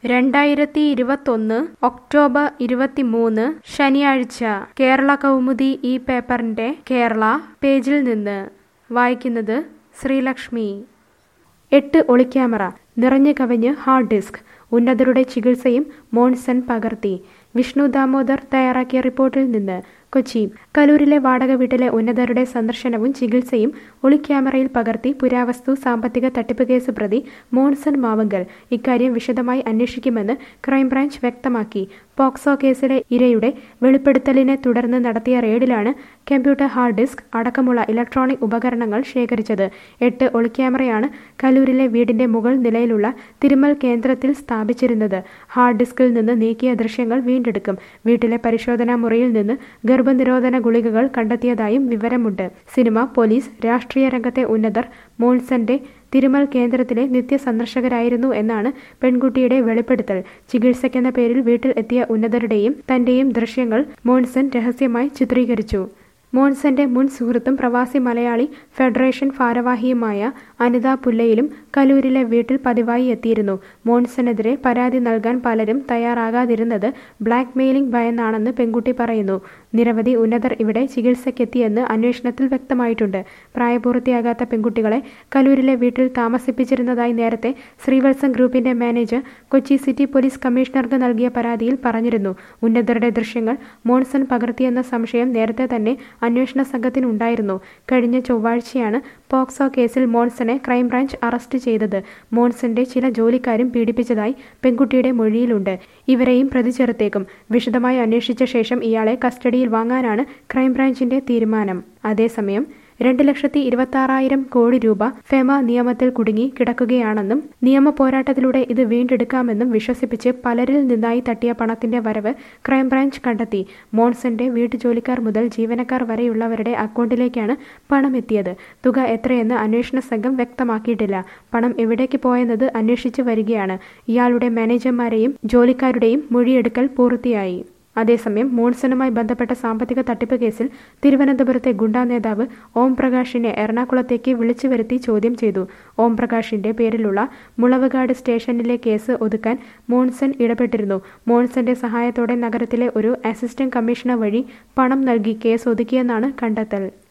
രണ്ടായിരത്തി ഇരുപത്തൊന്ന് ഒക്ടോബർ ഇരുപത്തിമൂന്ന് ശനിയാഴ്ച കേരള കൗമുദി ഈ പേപ്പറിന്റെ കേരള പേജിൽ നിന്ന് വായിക്കുന്നത് ശ്രീലക്ഷ്മി എട്ട് ഒളിക്യാമറ നിറഞ്ഞു കവിഞ്ഞ് ഹാർഡ് ഡിസ്ക് ഉന്നതരുടെ ചികിത്സയും മോൺസൺ പകർത്തി വിഷ്ണു ദാമോദർ തയ്യാറാക്കിയ റിപ്പോർട്ടിൽ നിന്ന് കൊച്ചി കലൂരിലെ വാടക വീട്ടിലെ ഉന്നതരുടെ സന്ദർശനവും ചികിത്സയും ഒളിക്യാമറയിൽ പകർത്തി പുരാവസ്തു സാമ്പത്തിക തട്ടിപ്പ് കേസ് പ്രതി മോൺസൺ മാവങ്കൽ ഇക്കാര്യം വിശദമായി അന്വേഷിക്കുമെന്ന് ക്രൈംബ്രാഞ്ച് വ്യക്തമാക്കി പോക്സോ കേസിലെ ഇരയുടെ വെളിപ്പെടുത്തലിനെ തുടർന്ന് നടത്തിയ റെയ്ഡിലാണ് കമ്പ്യൂട്ടർ ഹാർഡ് ഡിസ്ക് അടക്കമുള്ള ഇലക്ട്രോണിക് ഉപകരണങ്ങൾ ശേഖരിച്ചത് എട്ട് ഒളിക്യാമറയാണ് കലൂരിലെ വീടിന്റെ മുകൾ നിലയിലുള്ള തിരുമൽ കേന്ദ്രത്തിൽ സ്ഥാപിച്ചിരുന്നത് ഹാർഡ് ഡിസ്കിൽ നിന്ന് നീക്കിയ ദൃശ്യങ്ങൾ വീണ്ടെടുക്കും വീട്ടിലെ പരിശോധനാ മുറിയിൽ നിന്ന് ഗർഭനിരോധന ഗുളികകൾ കണ്ടെത്തിയതായും വിവരമുണ്ട് സിനിമ പോലീസ് രാഷ്ട്രീയ രംഗത്തെ ഉന്നതർ മോൺസന്റെ തിരുമൽ കേന്ദ്രത്തിലെ നിത്യ സന്ദർശകരായിരുന്നു എന്നാണ് പെൺകുട്ടിയുടെ വെളിപ്പെടുത്തൽ ചികിത്സയ്ക്കെന്ന പേരിൽ വീട്ടിൽ എത്തിയ ഉന്നതരുടെയും തന്റെയും ദൃശ്യങ്ങൾ മോൺസൺ രഹസ്യമായി ചിത്രീകരിച്ചു മോൺസന്റെ മുൻ സുഹൃത്തും പ്രവാസി മലയാളി ഫെഡറേഷൻ ഭാരവാഹിയുമായ അനിത പുല്ലയിലും കലൂരിലെ വീട്ടിൽ പതിവായി എത്തിയിരുന്നു മോൺസനെതിരെ പരാതി നൽകാൻ പലരും തയ്യാറാകാതിരുന്നത് ബ്ലാക്ക് മെയിലിംഗ് ഭയന്നാണെന്ന് പെൺകുട്ടി പറയുന്നു നിരവധി ഉന്നതർ ഇവിടെ ചികിത്സയ്ക്കെത്തിയെന്ന് അന്വേഷണത്തിൽ വ്യക്തമായിട്ടുണ്ട് പ്രായപൂർത്തിയാകാത്ത പെൺകുട്ടികളെ കലൂരിലെ വീട്ടിൽ താമസിപ്പിച്ചിരുന്നതായി നേരത്തെ ശ്രീവത്സം ഗ്രൂപ്പിന്റെ മാനേജർ കൊച്ചി സിറ്റി പോലീസ് കമ്മീഷണർക്ക് നൽകിയ പരാതിയിൽ പറഞ്ഞിരുന്നു ഉന്നതരുടെ ദൃശ്യങ്ങൾ മോൺസൺ പകർത്തിയെന്ന സംശയം നേരത്തെ തന്നെ അന്വേഷണ സംഘത്തിനുണ്ടായിരുന്നു കഴിഞ്ഞ ചൊവ്വാഴ്ചയാണ് പോക്സോ കേസിൽ മോൺസനെ ക്രൈംബ്രാഞ്ച് അറസ്റ്റ് ചെയ്തത് മോൺസന്റെ ചില ജോലിക്കാരും പീഡിപ്പിച്ചതായി പെൺകുട്ടിയുടെ മൊഴിയിലുണ്ട് ഇവരെയും പ്രതി ചേർത്തേക്കും വിശദമായി അന്വേഷിച്ച ശേഷം ഇയാളെ കസ്റ്റഡിയിൽ വാങ്ങാനാണ് ക്രൈംബ്രാഞ്ചിന്റെ തീരുമാനം അതേസമയം രണ്ട് ലക്ഷത്തി ഇരുപത്തി ആറായിരം കോടി രൂപ ഫെമ നിയമത്തിൽ കുടുങ്ങി കിടക്കുകയാണെന്നും നിയമ പോരാട്ടത്തിലൂടെ ഇത് വീണ്ടെടുക്കാമെന്നും വിശ്വസിപ്പിച്ച് പലരിൽ നിന്നായി തട്ടിയ പണത്തിന്റെ വരവ് ക്രൈംബ്രാഞ്ച് കണ്ടെത്തി മോൺസന്റെ വീട്ടുജോലിക്കാർ മുതൽ ജീവനക്കാർ വരെയുള്ളവരുടെ അക്കൗണ്ടിലേക്കാണ് പണം എത്തിയത് തുക എത്രയെന്ന് അന്വേഷണ സംഘം വ്യക്തമാക്കിയിട്ടില്ല പണം എവിടേക്ക് പോയെന്നത് അന്വേഷിച്ചു വരികയാണ് ഇയാളുടെ മാനേജർമാരെയും ജോലിക്കാരുടെയും മൊഴിയെടുക്കൽ പൂർത്തിയായി അതേസമയം മോൺസണുമായി ബന്ധപ്പെട്ട സാമ്പത്തിക തട്ടിപ്പ് കേസിൽ തിരുവനന്തപുരത്തെ ഗുണ്ടാ നേതാവ് ഓം പ്രകാശിനെ എറണാകുളത്തേക്ക് വിളിച്ചു വരുത്തി ചോദ്യം ചെയ്തു ഓം പ്രകാശിന്റെ പേരിലുള്ള മുളവുകാട് സ്റ്റേഷനിലെ കേസ് ഒതുക്കാൻ മോൺസൺ ഇടപെട്ടിരുന്നു മോൺസന്റെ സഹായത്തോടെ നഗരത്തിലെ ഒരു അസിസ്റ്റന്റ് കമ്മീഷണർ വഴി പണം നൽകി കേസ് ഒതുക്കിയെന്നാണ് കണ്ടെത്തൽ